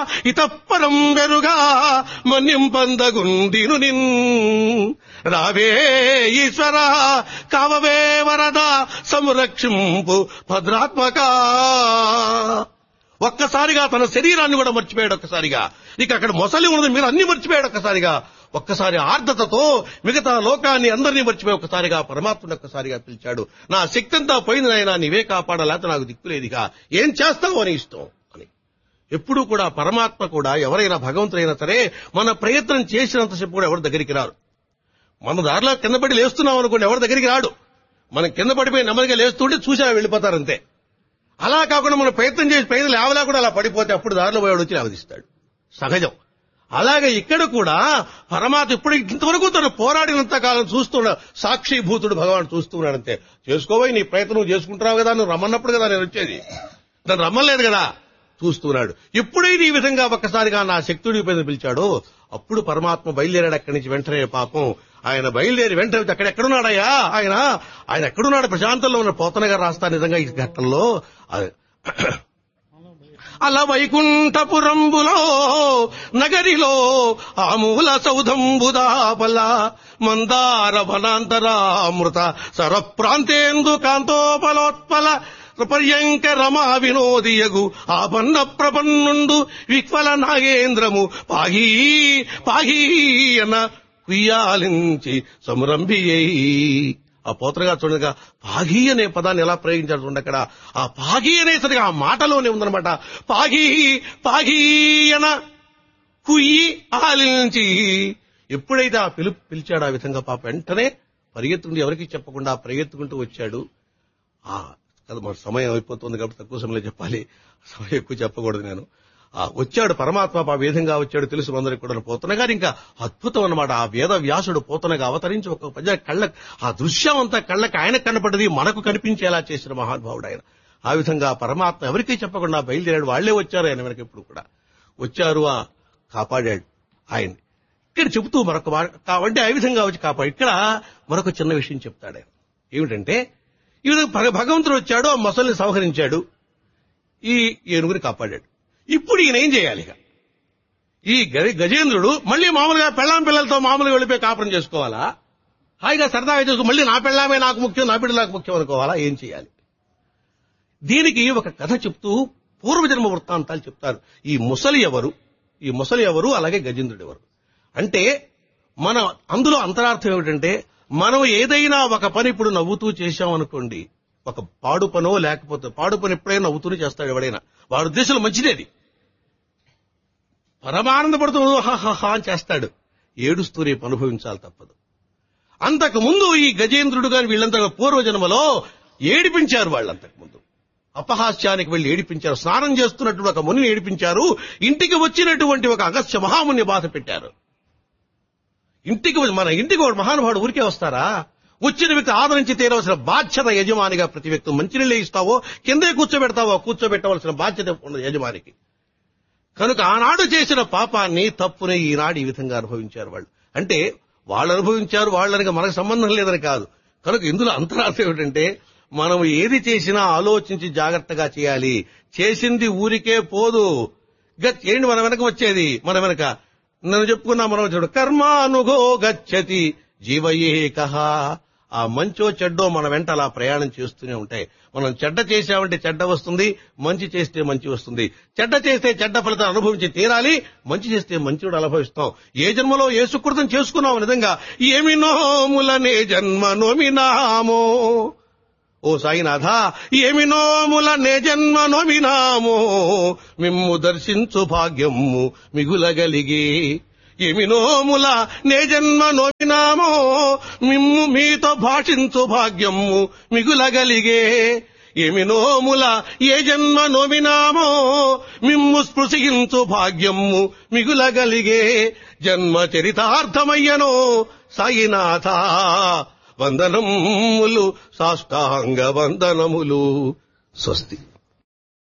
ఇతప్పరం వెరుగా మన్నింపందగుండిను నిన్ రావే ఈశ్వర కావవే వరద సంరక్షింపు భద్రాత్మక ఒక్కసారిగా తన శరీరాన్ని కూడా మర్చిపోయాడు ఒక్కసారిగా ఇక అక్కడ మొసలి ఉన్నది మీరు అన్ని మర్చిపోయాడు ఒక్కసారిగా ఒక్కసారి ఆర్ద్రతతో మిగతా లోకాన్ని అందరినీ మర్చిపోయి ఒక్కసారిగా పరమాత్మను ఒక్కసారిగా పిలిచాడు నా శక్తి అంతా పోయింది నాయనా నీవే కాపాడాలేత నాకు దిక్కులేదిగా ఏం చేస్తావు అని ఇష్టం అని ఎప్పుడూ కూడా పరమాత్మ కూడా ఎవరైనా భగవంతుడైనా సరే మన ప్రయత్నం చేసినంతసేపు కూడా ఎవరి దగ్గరికి రారు మన దారిలో కింద పడి లేస్తున్నాం అనుకోండి ఎవరి దగ్గరికి రాడు మనం కింద పడిపోయి నెమ్మదిగా లేస్తుంటే చూసా వెళ్ళిపోతారంతే అలా కాకుండా మనం ప్రయత్నం చేసి పైన లేవలా కూడా అలా పడిపోతే అప్పుడు దారిలో పోయాడు వచ్చి లేవదీస్తాడు సహజం అలాగే ఇక్కడ కూడా పరమాత్మ ఇప్పుడు ఇంతవరకు తను పోరాడినంత కాలం చూస్తున్నాడు సాక్షిభూతుడు భగవాన్ చూస్తున్నాడంతే చేసుకోబోయి నీ ప్రయత్నం నువ్వు చేసుకుంటున్నావు కదా నువ్వు రమ్మన్నప్పుడు కదా నేను వచ్చేది నన్ను రమ్మలేదు కదా చూస్తున్నాడు ఎప్పుడైతే ఈ విధంగా ఒక్కసారిగా నా శక్తుడి పైన పిలిచాడో అప్పుడు పరమాత్మ బయలుదేరాడు అక్కడి నుంచి వెంటనే పాపం ఆయన బయలుదేరి వెంటనే అక్కడ ఎక్కడున్నాడయ్యా ఆయన ఆయన ఎక్కడున్నాడు ప్రశాంతంలో ఉన్న పోతన గారు రాస్తా నిజంగా ఈ ఘట్టంలో అది- అల వైకుంఠపురంబులో నగరిలో ఆమూల సౌధంబుదాపల మందార వనాంతరామృత సరప్రాంతేందు కాంతోపలోత్పల పర్యంక రమా వినోదియగు ఆపన్న ప్రపన్నుండు విక్వల నాగేంద్రము పాహీ పాహీ అన్న కుయ్యాలించి సంరంభియ్యి ఆ పోతరగా చూడగా పాగి అనే పదాన్ని ఎలా ప్రయోగించాడు చూడండి అక్కడ ఆ పాగి అనేసరిగా ఆ మాటలోనే ఉందన్నమాట పాగి పాగీయన కుయ్యి ఆలించి ఎప్పుడైతే ఆ పిలుపు పిలిచాడు ఆ విధంగా పాప వెంటనే పరిగెత్తుండి ఎవరికి చెప్పకుండా పరిగెత్తుకుంటూ వచ్చాడు ఆ కదా మన సమయం అయిపోతుంది కాబట్టి తక్కువ సమయంలో చెప్పాలి సమయం ఎక్కువ చెప్పకూడదు నేను ఆ వచ్చాడు పరమాత్మ ఆ విధంగా వచ్చాడు తెలుసు అందరికి కూడా పోతన గారు ఇంకా అద్భుతం అన్నమాట ఆ వేద వ్యాసుడు పోతనగా అవతరించి ఒక పద్య కళ్ళ ఆ దృశ్యం అంతా కళ్ళకి ఆయన కనపడ్డది మనకు కనిపించేలా చేసిన మహానుభావుడు ఆయన ఆ విధంగా పరమాత్మ ఎవరికీ చెప్పకుండా బయలుదేరాడు వాళ్లే వచ్చారు ఆయన వెనక ఇప్పుడు కూడా వచ్చారు ఆ కాపాడాడు ఆయన్ని ఇక్కడ చెబుతూ మరొక మాట కాబట్టి ఆ విధంగా వచ్చి కాపాడు ఇక్కడ మరొక చిన్న విషయం చెప్తాడు ఆయన ఏమిటంటే ఈ విధంగా భగ- భగవంతుడు వచ్చాడు ఆ మొసల్ని సంహరించాడు ఈ ఏనుగుని కాపాడాడు ఇప్పుడు ఈయన ఏం చేయాలి ఇక ఈ గజ- గజేంద్రుడు మళ్ళీ మామూలుగా పెళ్ళాం పిల్లలతో మామూలుగా వెళ్ళిపోయి కాపురం చేసుకోవాలా హాయిగా సరదాగా చేసుకో మళ్ళీ నా పెళ్ళామే నాకు ముఖ్యం నా బిడ్డ నాకు ముఖ్యం అనుకోవాలా ఏం చేయాలి దీనికి ఒక కథ చెప్తూ పూర్వజన్మ వృత్తాంతాలు చెప్తారు ఈ ముసలి ఎవరు ఈ ముసలి ఎవరు అలాగే గజేంద్రుడు ఎవరు అంటే మన అందులో అంతరార్థం ఏమిటంటే మనం ఏదైనా ఒక పని ఇప్పుడు నవ్వుతూ చేశాం అనుకోండి ఒక పాడు పనో లేకపోతే పాడు పని ఎప్పుడైనా నవ్వుతూనే చేస్తాడు ఎవడైనా వాడి ఉద్దేశంలో మంచిదేది పరమానందపడుతూ హా అని చేస్తాడు ఏడుస్తూ రేపు అనుభవించాలి తప్పదు అంతకు ముందు ఈ గజేంద్రుడు గాని వీళ్ళంతా పూర్వజన్మలో ఏడిపించారు వాళ్ళంతకు ముందు అపహాస్యానికి వెళ్లి ఏడిపించారు స్నానం చేస్తున్నటువంటి ఒక మునిని ఏడిపించారు ఇంటికి వచ్చినటువంటి ఒక అగస్త్య మహాముని బాధ పెట్టారు ఇంటికి వచ్చి- మన ఇంటికి ఒక మహానుభావుడు ఊరికే వస్తారా వచ్చిన వ్యక్తి ఆదరించి తీరవలసిన బాధ్యత యజమానిగా ప్రతి వ్యక్తి మంచినీళ్ళే ఇస్తావో కిందే కూర్చోబెడతావో కూర్చోబెట్టవలసిన బాధ్యత ఉన్నది యజమానికి కనుక ఆనాడు చేసిన పాపాన్ని తప్పుని ఈనాడు ఈ విధంగా అనుభవించారు వాళ్ళు అంటే వాళ్ళు అనుభవించారు వాళ్ళనికి మనకు సంబంధం లేదని కాదు కనుక ఇందులో అంతరార్థం ఏమిటంటే మనం ఏది చేసినా ఆలోచించి జాగ్రత్తగా చేయాలి చేసింది ఊరికే పోదు గ- ఏంటి మన వెనక వచ్చేది మన వెనక నన్ను చెప్పుకున్నా మనం చూడు కర్మానుగో గచ్చతి జీవయేకహ ఆ మంచో చెడ్డో మన వెంట అలా ప్రయాణం చేస్తూనే ఉంటాయి మనం చెడ్డ చేసామంటే చెడ్డ వస్తుంది మంచి చేస్తే మంచి వస్తుంది చెడ్డ చేస్తే చెడ్డ ఫలితం అనుభవించి తీరాలి మంచి చేస్తే మంచి కూడా అనుభవిస్తాం ఏ జన్మలో ఏ సుకృతం చేసుకున్నాం నిజంగా ఏమి నోములనే జన్మ నోమినామో ఓ సాయినాథ ఏమి నోముల నే జన్మ నోమినామో మిమ్ము దర్శించు భాగ్యము మిగులగలిగే ఏమి నోముల నే జన్మ నోమినామో మిమ్ము మీతో భాషించు భాగ్యము మిగులగలిగే ఏమి నోముల ఏ జన్మ నోమినామో మిమ్ము స్పృశించు భాగ్యము మిగులగలిగే జన్మ చరితార్థమయ్యనో సాయినాథ వందనములు సాష్టాంగ వందనములు స్వస్తి